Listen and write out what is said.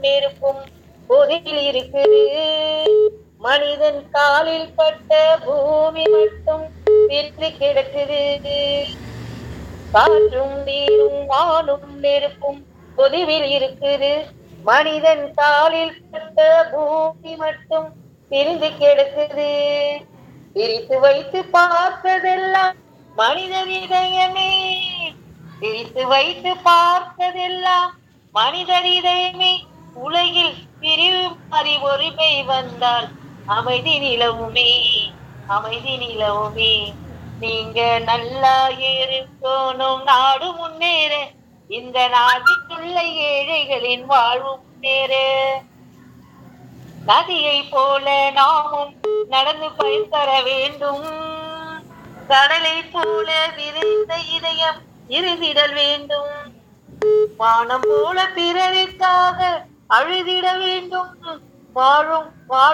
நெருப்பும் பொதியில் இருக்குது மனிதன் காலில் பட்ட பூமி மட்டும் பிரிந்து கிடக்குது காற்றும் நீரும் வானும் நெருப்பும் பொதுவில் இருக்குது மனிதன் காலில் பட்ட பூமி மட்டும் பிரிந்து கிடக்குது பிரித்து வைத்து பார்த்ததெல்லாம் மனிதன் இதயமே பிரித்து வைத்து பார்த்ததெல்லாம் மனிதர் இதயமே உலகில் பிரிவு மாறி ஒருமை வந்தால் அமைதி நிலவுமே அமைதி நிலவுமே நீங்க நல்லா இருக்கணும் நாடு முன்னேற இந்த நாட்டுக்குள்ள ஏழைகளின் வாழ்வு முன்னேற நதியை போல நாமும் நடந்து பயன் தர வேண்டும் கடலை போல விரிந்த இதயம் இருதிடல் வேண்டும் வானம் போல பிறருக்காக அழுதிட வேண்டும் வாழும் வாழும்